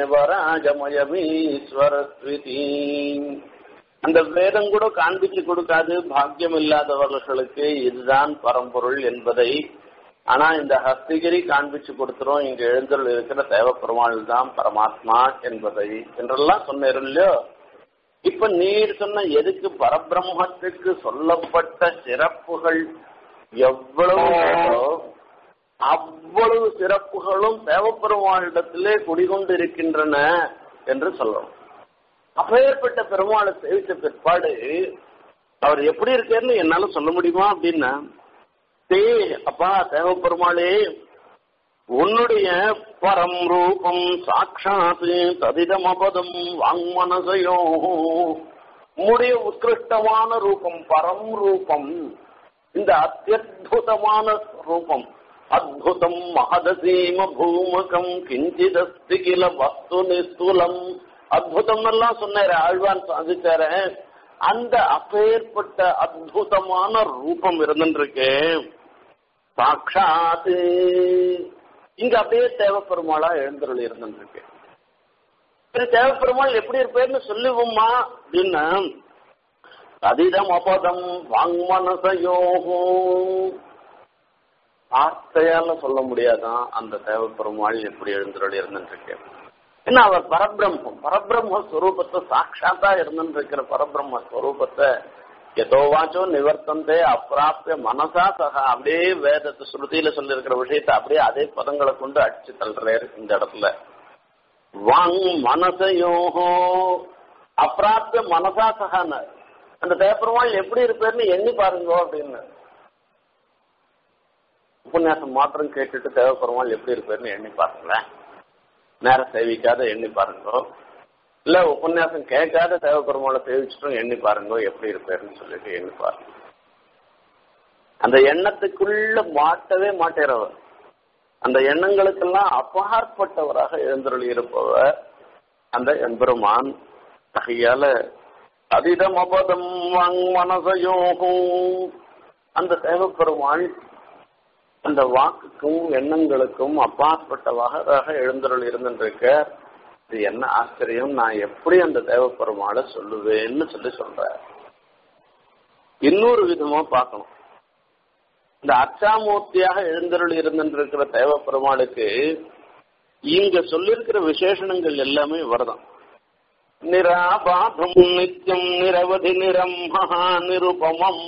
Speaker 1: தேவராஜமயமீஸ்வரஸ்விதி அந்த வேதம் கூட காண்பிச்சு கொடுக்காது பாக்கியம் இல்லாதவர்களுக்கு இதுதான் பரம்பொருள் என்பதை ஆனா இந்த ஹஸ்திகிரி காண்பிச்சு கொடுத்துரும் இங்க எழுந்தல் இருக்கிற தேவப்பெருமாள் தான் பரமாத்மா என்பதை என்றெல்லாம் சொன்னேன் இல்லையோ இப்ப நீர் சொன்ன எதுக்கு பரபிரம்மத்துக்கு சொல்லப்பட்ட சிறப்புகள் எவ்வளவு அவ்வளவு சிறப்புகளும் தேவப்பெருமாளிடத்திலே குடிகொண்டு இருக்கின்றன என்று சொல்லணும் அப்பேற்பட்ட பெருமாளை சேவித்த பிற்பாடு அவர் எப்படி இருக்காருன்னு என்னால சொல்ல முடியுமா அப்படின்னா தே அப்பா தேவப்பெருமாளே உன்னுடைய பரம் ரூபம் சாட்சாத் ததிதமபதம் வாங்மனசையோ உம்முடைய உத்கிருஷ்டமான ரூபம் பரம் ரூபம் இந்த அத்தியுதமான ரூபம் அத்புதம் மகதசீம பூமகம் கிஞ்சிதஸ்தி கில வஸ்து நிஸ்துலம் அத்புதம் எல்லாம் சொன்னாரு ஆழ்வான் சாதிச்சார அந்த அப்பேற்பட்ட அத்புதமான ரூபம் இருந்துருக்கு சாட்சாத்து இங்க அப்படியே தேவப்பெருமாளா எழுந்தருள் இருந்துருக்கு சரி தேவப்பெருமாள் எப்படி இருப்பேன்னு சொல்லுவோமா அப்படின்னா அதிதம் அபதம் வாங்மனசயோகோ வார்த்தையால சொல்ல முடியாதான் அந்த தேவப்பெருமாள் எப்படி எழுந்தருள் இருந்துருக்கு ஏன்னா அவர் பரபிரம்மம் பரபிரம்ம ஸ்வரூபத்தை சாட்சாத்தா இருந்துருக்கிற பரபிரம்ம ஸ்வரூபத்தை எதோ வாச்சோ நிவர்த்தந்தே அப்பிராப்திய மனசா சக அப்படியே வேதத்தை ஸ்ருதியில சொல்லியிருக்கிற விஷயத்தை அப்படியே அதே பதங்களை கொண்டு அடிச்சு தள்ளுறாரு இந்த இடத்துல வாங் மனசையோகோ அப்பிராப்திய மனசா சகான்னு அந்த தேவப்பெருமாள் எப்படி இருப்பாருன்னு எண்ணி பாருங்க அப்படின்னு உபன்யாசம் மாத்திரம் கேட்டுட்டு தேவப்பெருமாள் எப்படி இருப்பாருன்னு எண்ணி பாருங்களேன் நேரம் சேவிக்காத எண்ணி பாருங்க இல்ல உபன்யாசம் கேட்காத தேவப்பெருமாளை சேவிச்சுட்டும் எண்ணி பாருங்க எப்படி இருப்பாருன்னு சொல்லிட்டு எண்ணி பாருங்க அந்த எண்ணத்துக்குள்ள மாட்டவே மாட்டேறவர் அந்த எண்ணங்களுக்கெல்லாம் அப்பாற்பட்டவராக எழுந்தருளி இருப்பவர் அந்த எம்பெருமான் தகையால அதிதம் அபதம் வாங் மனசயோகும் அந்த தேவப்பெருமாள் அந்த வாக்குக்கும் எண்ணங்களுக்கும் அப்பாற்பட்டவாக எழுந்தருள் இருந்துருக்க இது என்ன ஆச்சரியம் நான் எப்படி அந்த தேவப்பெருமாளை சொல்லுவேன்னு சொல்லி சொல்ற இன்னொரு விதமா பார்க்கணும் இந்த அச்சாமூர்த்தியாக எழுந்தருள் இருந்துருக்கிற தேவப்பெருமாளுக்கு இங்க சொல்லியிருக்கிற விசேஷணங்கள் எல்லாமே வரதான் நிராபாதம் நித்தியம் நிரவதி நிரம் மகா நிருபமம்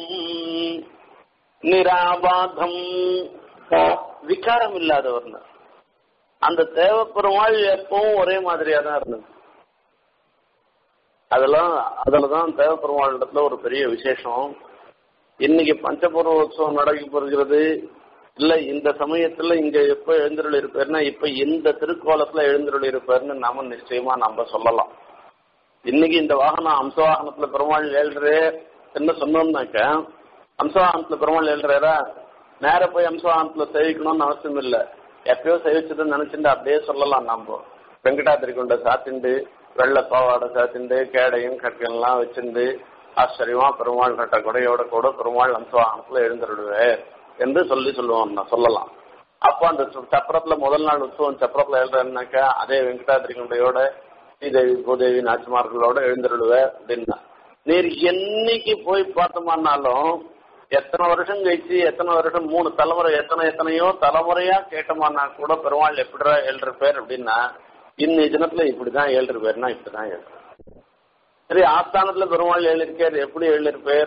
Speaker 1: நிராபாதம் விகாரம் இல்லாதவர்னு அந்த தேவப்பெருமாள் எப்பவும் ஒரே மாதிரியா தான் இருந்தது அதெல்லாம் அதுலதான் தேவப்பெருமாள் இடத்துல ஒரு பெரிய விசேஷம் இன்னைக்கு பஞ்சபூர்வ உற்சவம் நடைபெறுகிறது இல்ல இந்த சமயத்துல இங்க எப்ப எழுந்தருள் இருப்பாருன்னா இப்ப இந்த திருக்கோலத்துல எழுந்தருள் இருப்பாருன்னு நாம நிச்சயமா நம்ம சொல்லலாம் இன்னைக்கு இந்த வாகனம் அம்ச வாகனத்துல பெருமாள் ஏழ்றே என்ன சொன்னோம்னாக்க அம்ச வாகனத்துல பெருமாள் ஏழ்றாரா நேர போய் அம்ச வாகனத்துல சேவிக்கணும்னு அவசியம் இல்ல எப்பயோ சேவிச்சதுன்னு நினைச்சுட்டு அப்படியே சொல்லலாம் நாம வெங்கடாத்திரி கொண்ட சாத்திண்டு வெள்ள பாவாடை சாத்திண்டு கேடையும் கற்கெல்லாம் வச்சிருந்து ஆச்சரியமா பெருமாள் கட்ட கொடையோட கூட பெருமாள் அம்ச வாகனத்துல எழுந்துருடுவேன் என்று சொல்லி சொல்லுவோம் நான் சொல்லலாம் அப்போ அந்த சப்பரத்துல முதல் நாள் உற்சவம் சப்பரத்துல எழுதுறேன்னாக்கா அதே வெங்கடாத்திரி கொண்டையோட ஸ்ரீதேவி பூதேவி நாச்சிமார்களோட எழுந்துருடுவேன் அப்படின்னா நீர் என்னைக்கு போய் பார்த்தோம்னாலும் எத்தனை வருஷம் கழிச்சு எத்தனை வருஷம் மூணு தலைமுறை எத்தனை எத்தனையோ தலைமுறையா கேட்டோமானா கூட பெருமாள் எப்படிடா ஏழு பேர் அப்படின்னா இன்னை தினத்துல இப்படிதான் ஏழு பேர்னா இப்படிதான் ஏழு சரி ஆஸ்தானத்துல பெருமாள் எழுதிருக்கார் எப்படி எழுதிருப்பேர்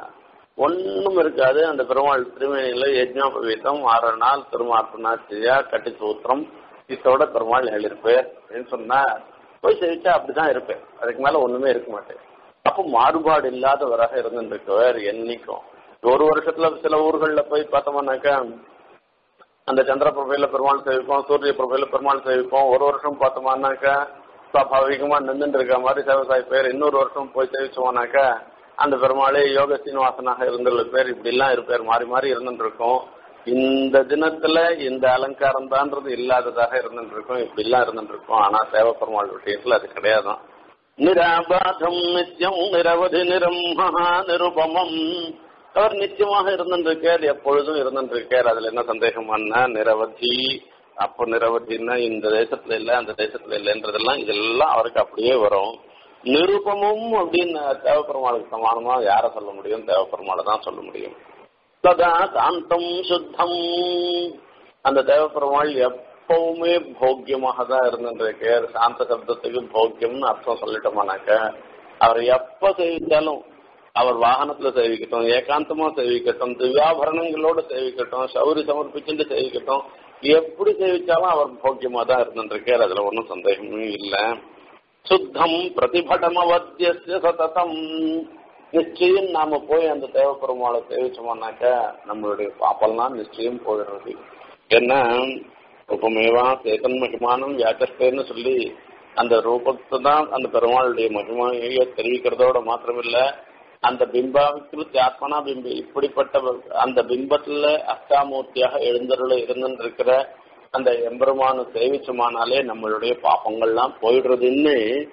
Speaker 1: ஒன்னும் இருக்காது அந்த பெருமாள் திருமணியில யஜ்ஞாபவீதம் ஆறு நாள் திருமார்த்தனாச்சியா கட்டி சூத்திரம் இதோட பெருமாள் எழுதிருப்பேர் அப்படின்னு சொன்னா போய் சேவிச்சா அப்படிதான் இருப்பேன் அதுக்கு மேல ஒண்ணுமே இருக்க மாட்டேன் அப்போ மாறுபாடு இல்லாதவராக இருந்துருக்கவர் என்னைக்கும் ஒரு வருஷத்துல சில ஊர்கள்ல போய் பார்த்தோம்னாக்கா அந்த சந்திர பிரபையில பெருமாள் சேவிப்போம் சூரிய பிரபையில பெருமாள் சேவிப்போம் ஒரு வருஷம் பார்த்தோம்னாக்கா சுவாபாவிகமா நின்றுட்டு இருக்க மாதிரி சேவசாய் பேர் இன்னொரு வருஷம் போய் சேவிச்சோம்னாக்கா அந்த பெருமாளே யோக சீனிவாசனாக இருந்துள்ள பேர் இப்படி எல்லாம் இருப்பேர் மாறி மாறி இருந்துட்டு இருக்கோம் இந்த தினத்துல இந்த அலங்காரம் தான்றது இல்லாததாக இருந்துட்டு இருக்கோம் இப்படி எல்லாம் இருந்துட்டு இருக்கோம் ஆனா சேவ பெருமாள் விஷயத்துல அது கிடையாதான் நிராபாதம் நித்தியம் நிரவதி நிறம் மகா நிருபமம் அவர் நிச்சயமாக இருந்துருக்கார் எப்பொழுதும் இருந்துருக்கார் அதுல என்ன சந்தேகமான நிரவதி அப்போ நிரவதினா இந்த தேசத்துல இல்ல அந்த தேசத்துல இல்லைன்றதெல்லாம் இதெல்லாம் அவருக்கு அப்படியே வரும் நிருபமும் அப்படின்னு தேவப்பெருமாளுக்கு சமானமா யார சொல்ல முடியும் தேவப்பெருமாளை தான் சொல்ல முடியும் சதா சாந்தம் சுத்தம் அந்த தேவப்பெருமாள் எப்பவுமே போக்கியமாக தான் இருந்துருக்கார் சாந்த சப்தத்துக்கு போக்கியம்னு அர்த்தம் சொல்லிட்டோமானாக்க அவர் எப்ப செய்தாலும் அவர் வாகனத்துல சேவிக்கட்டும் ஏகாந்தமா சேவிக்கட்டும் திவ்யாபரணங்களோட சேவிக்கட்டும் சௌரி சமர்ப்பிச்சுட்டு சேவிக்கட்டும் எப்படி சேவிச்சாலும் அவர் போக்கியமா தான் இருந்துருக்கார் அதுல ஒன்றும் சந்தேகமும் இல்லை சுத்தம் பிரதிபடமவத்திய சததம் நிச்சயம் நாம போய் அந்த தேவப்பெருமாளை சேவிச்சோம்னாக்க நம்மளுடைய பாப்பெல்லாம் நிச்சயம் போயிடுறது ஏன்னா ரூபமேவா சேதன் மகிமானம் வியாக்கஸ்தேன்னு சொல்லி அந்த ரூபத்தை தான் அந்த பெருமாளுடைய மகிமையை தெரிவிக்கிறதோட மாத்திரமில்ல அந்த பிம்பாவிற்கு ஆத்மனா பிம்ப இப்படிப்பட்ட அந்த பிம்பத்துல அஷ்டாமூர்த்தியாக எழுந்தருள இருந்துருக்கிற அந்த எம்பெருமான சேவிச்சமானாலே நம்மளுடைய பாப்பங்கள்லாம் போயிடுறதுன்னு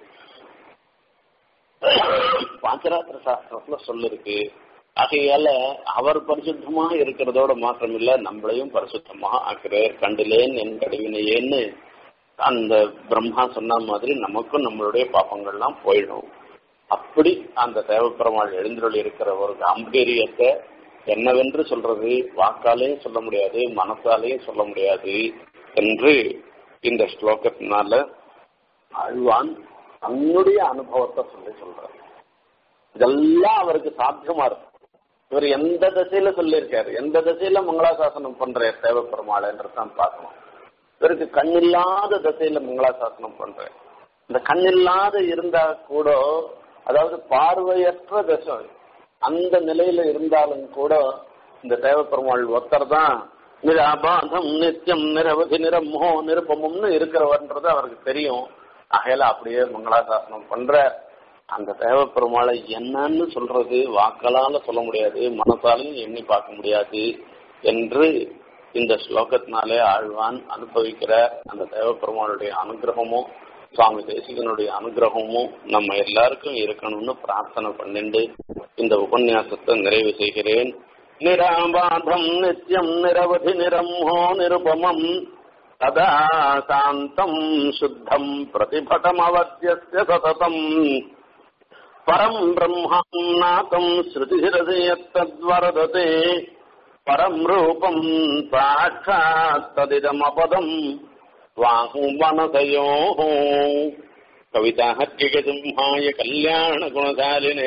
Speaker 1: பாஞ்சராத்திர சாஸ்திரத்துல சொல்லிருக்கு ஆகையால அவர் பரிசுத்தமாக இருக்கிறதோட மாத்திரம் இல்ல நம்மளையும் பரிசுத்தமாக ஆக்குறார் கண்டிலேன் என் கடுவினையேன்னு அந்த பிரம்மா சொன்ன மாதிரி நமக்கும் நம்மளுடைய பாப்பங்கள்லாம் போயிடும் அப்படி அந்த தேவப்பெருமாள் எழுந்தருள் இருக்கிற ஒரு காம்பீரியத்தை என்னவென்று சொல்றது வாக்காலையும் சொல்ல முடியாது மனசாலையும் சொல்ல முடியாது என்று இந்த ஸ்லோகத்தினால ஆழ்வான் தன்னுடைய அனுபவத்தை சொல்லி சொல்றார் இதெல்லாம் அவருக்கு சாத்தியமா இருக்கு இவர் எந்த திசையில சொல்லியிருக்காரு எந்த திசையில மங்களாசாசனம் பண்ற தேவப்பெருமாள்ன்றதான் பார்க்கணும் இவருக்கு கண்ணில்லாத திசையில மங்களாசாசனம் பண்ற இந்த கண்ணில்லாத இருந்தா கூட அதாவது பார்வையற்ற திசை அந்த நிலையில இருந்தாலும் கூட இந்த தேவப்பெருமாள் ஒருத்தர் தான் நிராபாதம் நித்தியம் நிரவதி நிரமோ நிருப்பமும்னு இருக்கிறவர்ன்றது அவருக்கு தெரியும் ஆகையில அப்படியே மங்களாசாசனம் பண்ற அந்த தேவப்பெருமாளை என்னன்னு சொல்றது வாக்களால சொல்ல முடியாது மனசாலையும் எண்ணி பார்க்க முடியாது என்று இந்த ஸ்லோகத்தினாலே ஆழ்வான் அனுபவிக்கிற அந்த தேவப்பெருமாளுடைய அனுகிரகமும் சுவாமி தேசிகனுடைய அனுகிரகமும் நம்ம எல்லாருக்கும் இருக்கணும்னு பிரார்த்தனை பண்ணிண்டு இந்த உபன்யாசத்தை நிறைவு செய்கிறேன் நிராபாதம் நித்தியம் நிரவதி நிரம்ஹோ நிருபமம் ததா சாந்தம் சுத்தம் பிரதிபட்டமவத்தியஸ்ய சததம் பரம் பிரம்மாம் நாதம் ஸ்ருதிரதயத்தத்வரததே பரம் ரூபம் சாட்சாத் ததிதமபதம் वाहुमनतयोः कविताहर्किकसिंहाय कल्याणगुणशालिने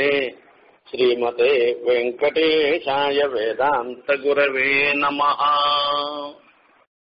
Speaker 1: श्रीमते वेङ्कटेशाय वेदान्तगुरवे नमः